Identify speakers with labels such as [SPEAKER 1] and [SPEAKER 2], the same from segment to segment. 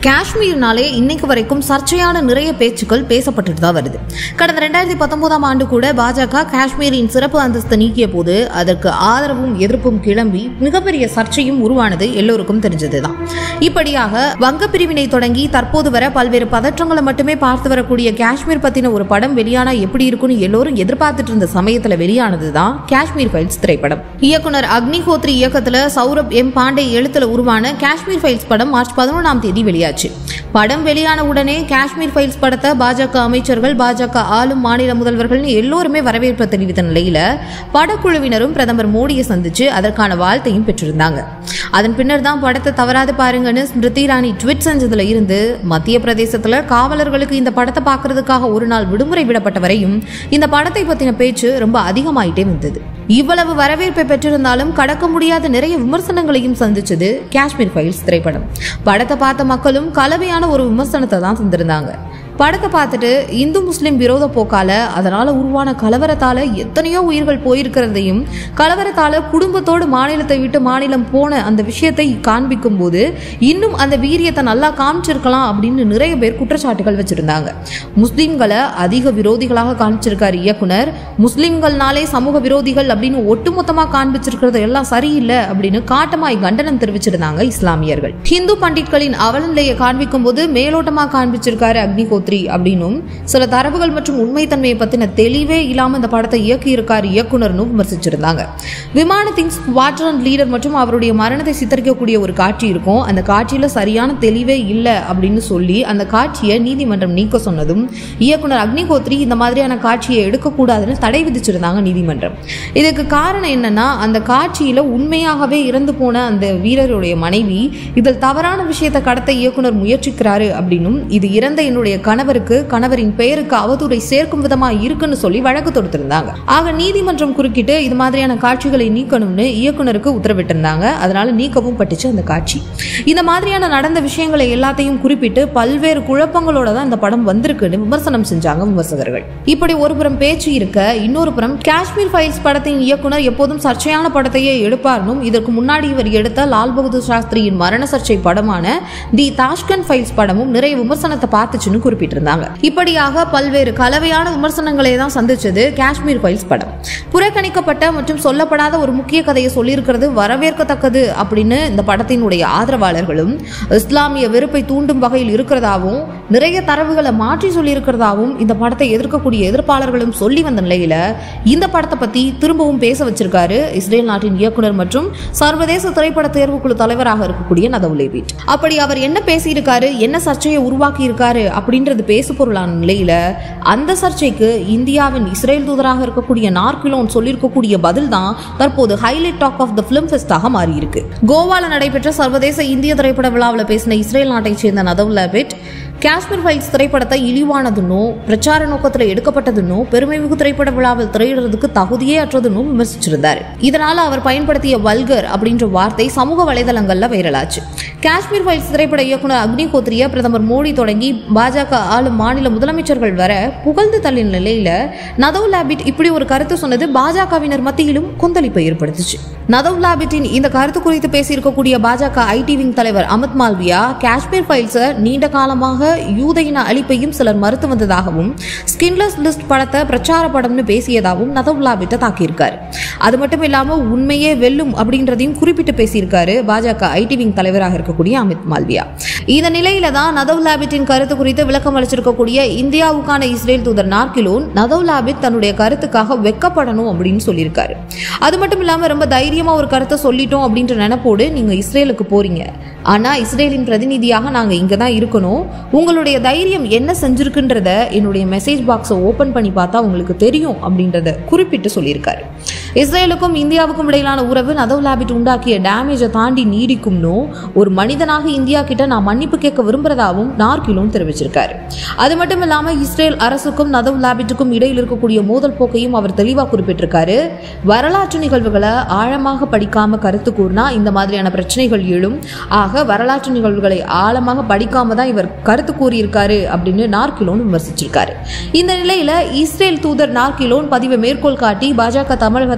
[SPEAKER 1] காஷ்மீர்னாலே இன்னைக்கு வரைக்கும் சர்ச்சையான நிறைய பேச்சுக்கள் பேசப்பட்டுட்டு தான் வருது கடந்த ரெண்டாயிரத்தி பத்தொன்பதாம் ஆண்டு கூட பாஜக காஷ்மீரின் சிறப்பு அந்தஸ்து நீக்கிய போது அதற்கு ஆதரவும் எதிர்ப்பும் கிளம்பி மிகப்பெரிய சர்ச்சையும் உருவானது எல்லோருக்கும் தெரிஞ்சதுதான் இப்படியாக வங்க பிரிவினை தொடங்கி தற்போது வர பல்வேறு பதற்றங்களை மட்டுமே பார்த்து வரக்கூடிய காஷ்மீர் பத்தின ஒரு படம் வெளியானா எப்படி இருக்கும்னு எல்லோரும் எதிர்பார்த்துட்டு இருந்த சமயத்துல வெளியானதுதான் காஷ்மீர் ஃபைல்ஸ் திரைப்படம் இயக்குனர் அக்னிஹோத்ரி இயக்கத்துல சௌரப் எம் பாண்டே எழுத்துல உருவான காஷ்மீர் ஃபைல்ஸ் படம் மார்ச் பதினொன்றாம் தேதி வெளியாச்சு படம் வெளியான உடனே காஷ்மீர் ஃபைல்ஸ் படத்தை பாஜக அமைச்சர்கள் பாஜக ஆளும் மாநில முதல்வர்கள்னு எல்லோருமே வரவேற்பு தெரிவித்த நிலையில படக்குழுவினரும் பிரதமர் மோடியை சந்திச்சு அதற்கான வாழ்த்தையும் பெற்றிருந்தாங்க அதன் பின்னர் தான் படத்தை தவறாது பாருங்கன்னு ஸ்மிருதி இரானி ட்விட் செஞ்சதுல இருந்து மத்திய பிரதேசத்துல காவலர்களுக்கு இந்த படத்தை பார்க்கறதுக்காக ஒரு நாள் விடுமுறை விடப்பட்ட வரையும் இந்த படத்தை பத்தின பேச்சு ரொம்ப அதிகமாயிட்டே வந்தது இவ்வளவு வரவேற்பை பெற்றிருந்தாலும் கடக்க முடியாத நிறைய விமர்சனங்களையும் சந்திச்சது காஷ்மீர் ஃபைல்ஸ் திரைப்படம் படத்தை பார்த்த மக்களும் கலவையான ஒரு விமர்சனத்தை தான் தந்திருந்தாங்க படத்தை பார்த்துட்டு இந்து முஸ்லிம் விரோத போக்கால அதனால உருவான கலவரத்தால எத்தனையோ உயிர்கள் போயிருக்கிறதையும் கலவரத்தால குடும்பத்தோடு மாநிலத்தை விட்டு மாநிலம் போன அந்த விஷயத்தை காண்பிக்கும் போது இன்னும் அந்த வீரியத்தை நல்லா காமிச்சிருக்கலாம் அப்படின்னு நிறைய பேர் குற்றச்சாட்டுகள் வச்சிருந்தாங்க முஸ்லிம்களை அதிக விரோதிகளாக காமிச்சிருக்காரு இயக்குனர் முஸ்லிம்கள்னாலே சமூக விரோதிகள் அப்படின்னு ஒட்டுமொத்தமாக காண்பிச்சிருக்கிறது எல்லாம் சரியில்லை அப்படின்னு காட்டமாய் கண்டனம் தெரிவிச்சிருந்தாங்க இஸ்லாமியர்கள் ஹிந்து பண்டிட்களின் அவலநிலையை காண்பிக்கும் போது மேலோட்டமாக காண்பிச்சிருக்காரு அக்னிகோத்ரி அப்படின்னும் சில தரவுகள் மற்றும் உண்மைத்தன்மையை பத்தின தெளிவே இல்லாம இந்த படத்தை இயக்கி இருக்காரு இயக்குனர்னு விமர்சிச்சிருந்தாங்க விமானத்தின் ஸ்குவாட்ரன் லீடர் மற்றும் அவருடைய மரணத்தை சித்தரிக்கக்கூடிய ஒரு காட்சி இருக்கும் அந்த காட்சியில சரியான தெளிவே இல்லை அப்படின்னு சொல்லி அந்த காட்சியை நீதிமன்றம் நீக்க சொன்னதும் இயக்குனர் அக்னிகோத்ரி இந்த மாதிரியான காட்சியை எடுக்கக்கூடாதுன்னு தடை விதிச்சிருந்தாங்க நீதிமன்றம் இதுக்கு காரணம் என்னன்னா அந்த காட்சியில உண்மையாகவே இறந்து போன அந்த வீரருடைய மனைவி இதில் தவறான விஷயத்தை கடத்த இயக்குனர் முயற்சிக்கிறாரு அப்படின்னும் இது இறந்த என்னுடைய கணவருக்கு கணவரின் பெயருக்கு அவதூறை சேர்க்கும் விதமா இருக்குன்னு சொல்லி வழக்கு தொடுத்திருந்தாங்க ஆக நீதிமன்றம் குறுக்கிட்டு இது மாதிரியான காட்சிகளை நீக்கணும்னு இயக்குனருக்கு உத்தரவிட்டிருந்தாங்க அதனால நீக்கவும் பட்டுச்சு அந்த காட்சி இந்த மாதிரியான நடந்த விஷயங்களை எல்லாத்தையும் குறிப்பிட்டு பல்வேறு குழப்பங்களோட தான் இந்த படம் வந்திருக்குன்னு விமர்சனம் செஞ்சாங்க விமர்சகர்கள் இப்படி ஒரு புறம் பேச்சு இருக்க இன்னொரு புறம் காஷ்மீர் ஃபைல்ஸ் படத்தின் இயக்குனர் எப்போதும் சர்ச்சையான படத்தையே எடுப்பார்னும் இதற்கு முன்னாடி இவர் எடுத்த லால் பகதூர் சாஸ்திரியின் மரண சர்ச்சை படமான தி தாஷ்கன் ஃபைல்ஸ் படமும் நிறைய விமர்சனத்தை பார்த்துச்சுன்னு குறிப்பிட்டிருந்தாங்க இப்படியாக பல்வேறு கலவையான விமர்சனங்களை தான் சந்திச்சது காஷ்மீர் ஃபைல்ஸ் படம் புறக்கணிக்கப்பட்ட மற்றும் சொல்லப்படாத ஒரு முக்கிய கதையை சொல்லியிருக்கிறது வரவேற்கத்தக்கது அப்படின்னு இந்த படத்தினுடைய ஆதரவாளர்களும் இஸ்லாமிய வெறுப்பை தூண்டும் வகையில் இருக்கிறதாவும் நிறைய தரவுகளை மாற்றி சொல்லியிருக்கிறதாவும் இந்த படத்தை எதிர்க்கக்கூடிய எதிர்ப்பாளர்களும் சொல்லி வந்த நிலையில இந்த படத்தை பத்தி திரும்பவும் பேச வச்சிருக்காரு இஸ்ரேல் நாட்டின் இயக்குனர் மற்றும் சர்வதேச திரைப்பட தேர்வுக்குழு தலைவராக இருக்கக்கூடிய நதவுலேபிட் அப்படி அவர் என்ன பேசியிருக்காரு என்ன சர்ச்சையை உருவாக்கி இருக்காரு அப்படின்றது பேசு பொருளான நிலையில அந்த சர்ச்சைக்கு இந்தியாவின் இஸ்ரேல் தூதராக இருக்கக்கூடிய நார்கிலோன் சொல்லியிருக்கக்கூடிய பதில் தான் தற்போது highlight talk of the film ஃபெஸ்டாக மாறி இருக்கு கோவால நடைபெற்ற சர்வதேச இந்திய திரைப்பட விழாவில் பேசின இஸ்ரேல் நாட்டைச் சேர்ந்த நதவுலேபிட் காஷ்மீர் ஃபைல்ஸ் திரைப்படத்தை இழிவானதுன்னோ பிரச்சார நோக்கத்தில் எடுக்கப்பட்டதுன்னோ பெருமை மிகு திரைப்பட விழாவில் திரையிடுறதுக்கு தகுதியே அற்றதுன்னு விமர்சிச்சிருந்தார் இதனால அவர் பயன்படுத்திய வல்கர் அப்படின்ற வார்த்தை சமூக வலைதளங்கள்ல வைரலாச்சு காஷ்மீர் ஃபைல்ஸ் திரைப்பட இயக்குனர் அக்னிஹோத்ரிய பிரதமர் மோடி தொடங்கி பாஜக ஆளும் மாநில முதலமைச்சர்கள் வர புகழ்ந்து தள்ளின நிலையில நதவ் லாபிட் இப்படி ஒரு கருத்து சொன்னது பாஜகவினர் மத்தியிலும் கொந்தளிப்பை ஏற்படுத்துச்சு நதவ் லாபிட்டின் இந்த கருத்து குறித்து பேசியிருக்கக்கூடிய பாஜக ஐடி விங் தலைவர் அமித் மால்வியா காஷ்மீர் ஃபைல்ஸை நீண்ட காலமாக யூதையின அழிப்பையும் சிலர் மறுத்து வந்ததாகவும் ஸ்கின்லெஸ் லிஸ்ட் படத்தை பிரச்சார படம்னு பேசியதாகவும் நதவ் லாபிட்டை தாக்கியிருக்காரு அது மட்டும் இல்லாம உண்மையே வெல்லும் அப்படின்றதையும் குறிப்பிட்டு பேசியிருக்காரு பாஜக ஐடி விங் தலைவராக இருக்கக்கூடிய அமித் மால்வியா இந்த நிலையில தான் நதவ் லாபிட்டின் கருத்து குறித்து விளக்கம் அளிச்சிருக்கக்கூடிய இந்தியாவுக்கான இஸ்ரேல் தூதர் நார்கிலோன் நதவ் லாபிட் தன்னுடைய கருத்துக்காக வெக்கப்படணும் அப்படின்னு சொல்லியிருக்காரு அது மட்டும் இல்லாம ரொம்ப தைரியமா ஒரு கருத்தை சொல்லிட்டோம் அப்படின்ற நினைப்போடு நீங்க இஸ்ரேலுக்கு போறீங்க ஆனா இஸ்ரேலின் பிரதிநிதியாக நாங்க இங்க தான் இருக்கணும் உங்களுடைய தைரியம் என்ன செஞ்சிருக்குன்றத என்னுடைய மெசேஜ் பாக்ஸை ஓபன் பண்ணி பார்த்தா உங்களுக்கு தெரியும் அப்படின்றத குறிப்பிட்டு சொல்லியிருக்காரு இஸ்ரேலுக்கும் இந்தியாவுக்கும் இடையிலான உறவு நதவ் லாபிட் உண்டாக்கிய டேமேஜை தாண்டி நீடிக்கும்னு ஒரு மனிதனாக இந்தியா கிட்ட நான் மன்னிப்பு கேட்க விரும்புறதாவும் நார்கிலோன் தெரிவிச்சிருக்காரு அது மட்டும் இல்லாம இஸ்ரேல் அரசுக்கும் நதவ் லாபிட்டுக்கும் இடையில் இருக்கக்கூடிய மோதல் போக்கையும் அவர் தெளிவாக குறிப்பிட்டிருக்காரு வரலாற்று நிகழ்வுகளை ஆழமாக படிக்காம கருத்து கூறினா இந்த மாதிரியான பிரச்சனைகள் எழும் ஆக வரலாற்று நிகழ்வுகளை ஆழமாக படிக்காம தான் இவர் கருத்து கூறியிருக்காரு அப்படின்னு நார்கிலோன் விமர்சிச்சிருக்காரு இந்த நிலையில இஸ்ரேல் தூதர் நார்கிலோன் பதிவை மேற்கோள் காட்டி பாஜக தமிழக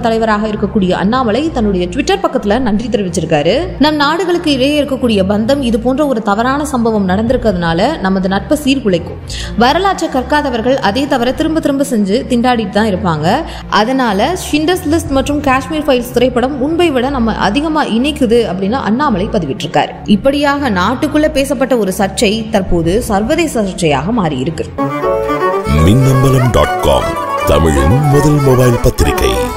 [SPEAKER 1] தலைவராக இருக்கக்கூடிய அண்ணாமலை தன்னுடைய ட்விட்டர் பக்கத்துல நன்றி தெரிவிச்சிருக்காரு நம் நாடுகளுக்கு இடையே இருக்கக்கூடிய பந்தம் இது போன்ற ஒரு தவறான சம்பவம் நடந்திருக்கிறதுனால நமது நட்பை சீர்குலைக்கும் வரலாற்றை கற்காதவர்கள் அதே தவிர திரும்ப திரும்ப செஞ்சு திண்டாடிட்டு தான் இருப்பாங்க அதனால ஷிண்டஸ் லிஸ்ட் மற்றும் காஷ்மீர் ஃபைல்ஸ் திரைப்படம் முன்பை விட நம்ம அதிகமா இணைக்குது அப்படின்னு அண்ணாமலை பதிவிட்டிருக்காரு இப்படியாக நாட்டுக்குள்ள பேசப்பட்ட ஒரு சர்ச்சை தற்போது சர்வதேச சர்ச்சையாக மாறி இருக்கு
[SPEAKER 2] மின்னம்பலம் டாட் காம் தமிழின் முதல் மொபைல் பத்திரிகை